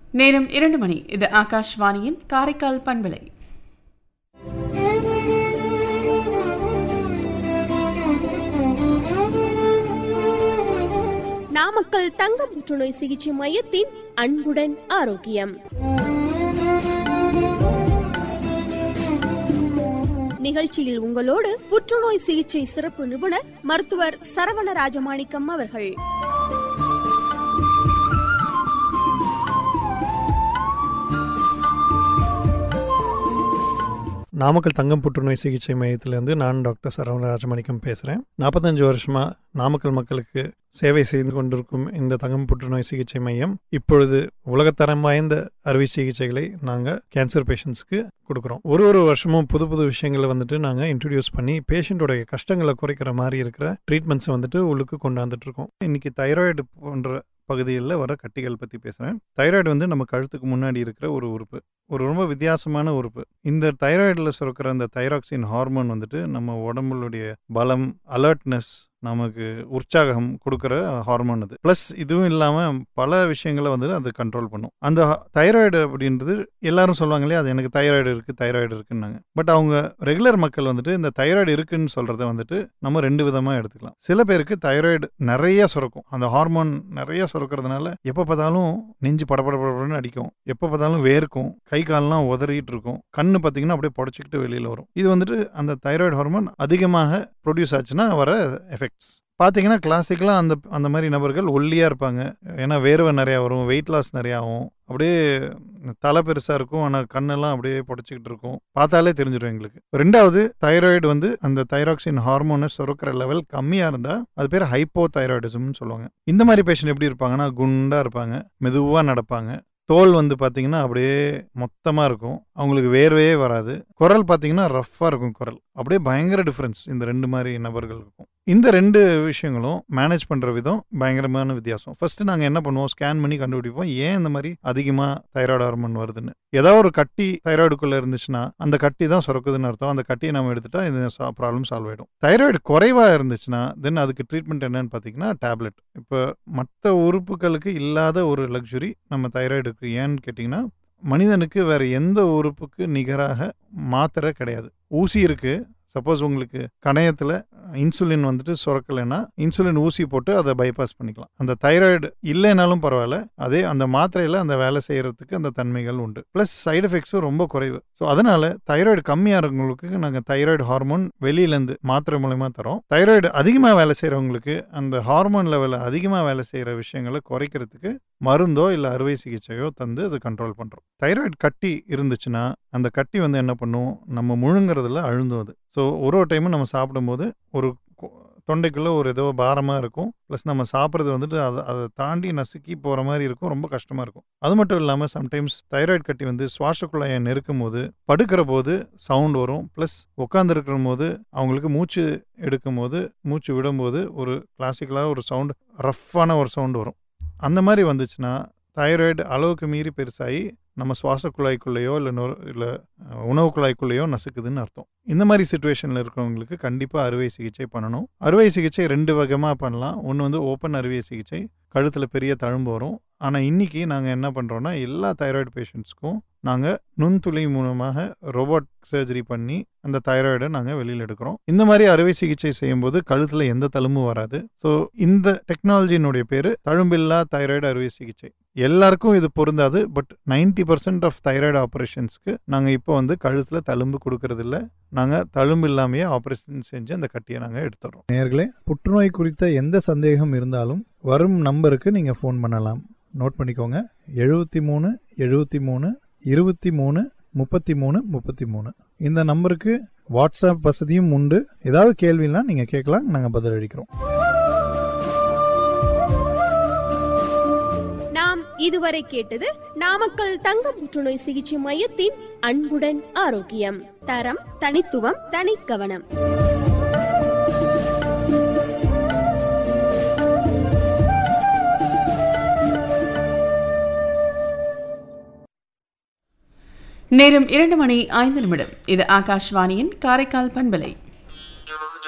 நேரம் இரண்டு மணி இது ஆகாஷ்வாணியின் காரைக்கால் பண்பலை நாமக்கல் தங்க புற்றுநோய் சிகிச்சை மையத்தின் அன்புடன் ஆரோக்கியம் நிகழ்ச்சியில் உங்களோடு புற்றுநோய் சிகிச்சை சிறப்பு நிபுணர் மருத்துவர் சரவண ராஜமாணிக்கம் அவர்கள் நாமக்கல் தங்கம் புற்றுநோய் சிகிச்சை மையத்திலேருந்து நான் டாக்டர் சரவண ராஜமாணிக்கம் பேசுகிறேன் நாற்பத்தஞ்சு வருஷமாக நாமக்கல் மக்களுக்கு சேவை செய்து கொண்டிருக்கும் இந்த தங்கம் புற்றுநோய் சிகிச்சை மையம் இப்பொழுது உலகத்தரம் வாய்ந்த அறுவை சிகிச்சைகளை நாங்கள் கேன்சர் பேஷண்ட்ஸ்க்கு கொடுக்குறோம் ஒரு ஒரு வருஷமும் புது புது விஷயங்களை வந்துட்டு நாங்கள் இன்ட்ரடியூஸ் பண்ணி பேஷண்ட்டோடைய கஷ்டங்களை குறைக்கிற மாதிரி இருக்கிற ட்ரீட்மெண்ட்ஸை வந்துட்டு உள்ளுக்கு கொண்டாந்துட்டு இருக்கோம் இன்னைக்கு தைராய்டு போன்ற பகுதிகளில் வர கட்டிகள் பற்றி பேசுகிறேன் தைராய்டு வந்து நம்ம கழுத்துக்கு முன்னாடி இருக்கிற ஒரு உறுப்பு ஒரு ரொம்ப வித்தியாசமான உறுப்பு இந்த தைராய்டில் சுரக்கிற அந்த தைராக்சின் ஹார்மோன் வந்துட்டு நம்ம உடம்புடைய பலம் அலர்ட்னஸ் நமக்கு உற்சாகம் கொடுக்குற ஹார்மோன் அது ப்ளஸ் இதுவும் இல்லாமல் பல விஷயங்களை வந்து அது கண்ட்ரோல் பண்ணும் அந்த தைராய்டு அப்படின்றது எல்லாரும் சொல்லுவாங்க இல்லையா அது எனக்கு தைராய்டு இருக்குது தைராய்டு இருக்குன்னாங்க பட் அவங்க ரெகுலர் மக்கள் வந்துட்டு இந்த தைராய்டு இருக்குன்னு சொல்கிறத வந்துட்டு நம்ம ரெண்டு விதமாக எடுத்துக்கலாம் சில பேருக்கு தைராய்டு நிறைய சுரக்கும் அந்த ஹார்மோன் நிறைய சுரக்கிறதுனால எப்போ பார்த்தாலும் நெஞ்சு படபடபடன்னு அடிக்கும் எப்போ பார்த்தாலும் வேர்க்கும் கை கால்லாம் உதறிட்டு இருக்கும் கண்ணு பார்த்தீங்கன்னா அப்படியே புடச்சிக்கிட்டு வெளியில் வரும் இது வந்துட்டு அந்த தைராய்டு ஹார்மோன் அதிகமாக ப்ரொடியூஸ் ஆச்சுன்னா வர எஃபெக்ட்ஸ் பார்த்தீங்கன்னா கிளாசிக்கலாக அந்த அந்த மாதிரி நபர்கள் ஒல்லியாக இருப்பாங்க ஏன்னா வேர்வை நிறையா வரும் வெயிட் லாஸ் நிறையா ஆகும் அப்படியே தலை பெருசாக இருக்கும் ஆனால் கண்ணெல்லாம் அப்படியே புடச்சிக்கிட்டு இருக்கும் பார்த்தாலே தெரிஞ்சிடும் எங்களுக்கு ரெண்டாவது தைராய்டு வந்து அந்த தைராக்சின் ஹார்மோனை சுரக்கிற லெவல் கம்மியாக இருந்தால் அது பேர் ஹைப்போ தைராய்டிசம்னு சொல்லுவாங்க இந்த மாதிரி பேஷண்ட் எப்படி இருப்பாங்கன்னா குண்டாக இருப்பாங்க மெதுவாக நடப்பாங்க தோல் வந்து பார்த்தீங்கன்னா அப்படியே மொத்தமாக இருக்கும் அவங்களுக்கு வேர்வையே வராது குரல் பார்த்தீங்கன்னா ரஃப்பாக இருக்கும் குரல் அப்படியே பயங்கர டிஃப்ரென்ஸ் இந்த ரெண்டு மாதிரி நபர்களுக்கும் இந்த ரெண்டு விஷயங்களும் மேனேஜ் பண்ணுற விதம் பயங்கரமான வித்தியாசம் ஃபர்ஸ்ட் நாங்கள் என்ன பண்ணுவோம் ஸ்கேன் பண்ணி கண்டுபிடிப்போம் ஏன் இந்த மாதிரி அதிகமாக தைராய்டு ஹார்மோன் வருதுன்னு ஏதாவது ஒரு கட்டி தைராய்டுக்குள்ளே இருந்துச்சுன்னா அந்த கட்டி தான் சுரக்குதுன்னு அர்த்தம் அந்த கட்டியை நம்ம எடுத்துட்டா இந்த ப்ராப்ளம் சால்வ் ஆகிடும் தைராய்டு குறைவாக இருந்துச்சுன்னா தென் அதுக்கு ட்ரீட்மெண்ட் என்னன்னு பார்த்தீங்கன்னா டேப்லெட் இப்போ மற்ற உறுப்புகளுக்கு இல்லாத ஒரு லக்ஸுரி நம்ம தைராய்டுக்கு ஏன்னு கேட்டிங்கன்னா மனிதனுக்கு வேற எந்த உறுப்புக்கு நிகராக மாத்திரை கிடையாது ஊசி இருக்கு சப்போஸ் உங்களுக்கு கணையத்தில் இன்சுலின் வந்துட்டு சுரக்கலைன்னா இன்சுலின் ஊசி போட்டு அதை பைபாஸ் பண்ணிக்கலாம் அந்த தைராய்டு இல்லைனாலும் பரவாயில்ல அதே அந்த மாத்திரையில் அந்த வேலை செய்கிறதுக்கு அந்த தன்மைகள் உண்டு ப்ளஸ் சைடு எஃபெக்ட்ஸும் ரொம்ப குறைவு ஸோ அதனால தைராய்டு கம்மியாக இருக்கவங்களுக்கு நாங்கள் தைராய்டு ஹார்மோன் வெளியிலேருந்து மாத்திரை மூலயமா தரோம் தைராய்டு அதிகமாக வேலை செய்கிறவங்களுக்கு அந்த ஹார்மோன் லெவலில் அதிகமாக வேலை செய்கிற விஷயங்களை குறைக்கிறதுக்கு மருந்தோ இல்லை அறுவை சிகிச்சையோ தந்து அது கண்ட்ரோல் பண்ணுறோம் தைராய்டு கட்டி இருந்துச்சுன்னா அந்த கட்டி வந்து என்ன பண்ணும் நம்ம முழுங்குறதுல அழுந்தும் அது ஸோ ஒரு ஒரு டைமும் நம்ம சாப்பிடும்போது ஒரு தொண்டைக்குள்ளே ஒரு ஏதோ பாரமாக இருக்கும் ப்ளஸ் நம்ம சாப்பிட்றது வந்துட்டு அதை அதை தாண்டி நசுக்கி போகிற மாதிரி இருக்கும் ரொம்ப கஷ்டமாக இருக்கும் அது மட்டும் இல்லாமல் சம்டைம்ஸ் தைராய்டு கட்டி வந்து சுவாச குழாயை நெருக்கும் போது படுக்கிற போது சவுண்ட் வரும் ப்ளஸ் உட்காந்துருக்கிற போது அவங்களுக்கு மூச்சு எடுக்கும் போது மூச்சு விடும்போது ஒரு கிளாசிக்கலாக ஒரு சவுண்ட் ரஃப்பான ஒரு சவுண்ட் வரும் அந்த மாதிரி வந்துச்சுன்னா தைராய்டு அளவுக்கு மீறி பெருசாகி நம்ம சுவாச குழாய்க்குள்ளேயோ இல்லை நொ இல்லை உணவு குழாய்க்குள்ளேயோ நசுக்குதுன்னு அர்த்தம் இந்த மாதிரி சுச்சுவேஷனில் இருக்கிறவங்களுக்கு கண்டிப்பாக அறுவை சிகிச்சை பண்ணணும் அறுவை சிகிச்சை ரெண்டு வகமாக பண்ணலாம் ஒன்று வந்து ஓப்பன் அறுவை சிகிச்சை கழுத்தில் பெரிய தழும்பு வரும் ஆனால் இன்றைக்கி நாங்கள் என்ன பண்ணுறோன்னா எல்லா தைராய்டு பேஷண்ட்ஸ்க்கும் நாங்கள் நுண்துளி மூலமாக ரோபோட் சர்ஜரி பண்ணி அந்த தைராய்டை நாங்கள் வெளியில் எடுக்கிறோம் இந்த மாதிரி அறுவை சிகிச்சை செய்யும்போது கழுத்தில் எந்த தழும்பும் வராது ஸோ இந்த டெக்னாலஜியினுடைய பேர் தழும்பில்லா தைராய்டு அறுவை சிகிச்சை எல்லாருக்கும் இது பொருந்தாது but ninety percent of thyroid ஆப்ரேஷன்ஸ்க்கு நாங்கள் இப்போ வந்து கழுத்தில் தழும்பு கொடுக்கறதில்ல நாங்கள் தழும்பு இல்லாமையே ஆப்ரேஷன் செஞ்சு அந்த கட்டியை நாங்கள் எடுத்துடுறோம் நேர்களே புற்றுநோய் குறித்த எந்த சந்தேகம் இருந்தாலும் வரும் நம்பருக்கு நீங்கள் ஃபோன் பண்ணலாம் நோட் பண்ணிக்கோங்க எழுபத்தி மூணு எழுபத்தி மூணு இருபத்தி மூணு முப்பத்தி மூணு முப்பத்தி மூணு இந்த நம்பருக்கு வாட்ஸ்அப் வசதியும் உண்டு ஏதாவது கேள்வினா நீங்கள் கேட்கலாம் நாங்கள் பதிலளிக்கிறோம் நாம் இதுவரை கேட்டது நாமக்கல் தங்க புற்றுநோய் சிகிச்சை மையத்தின் அன்புடன் ஆரோக்கியம் தரம் தனித்துவம் தனிக்கவனம் நேரம் இரண்டு மணி ஐந்து நிமிடம் இது ஆகாஷ்வாணியின் காரைக்கால் பண்பலை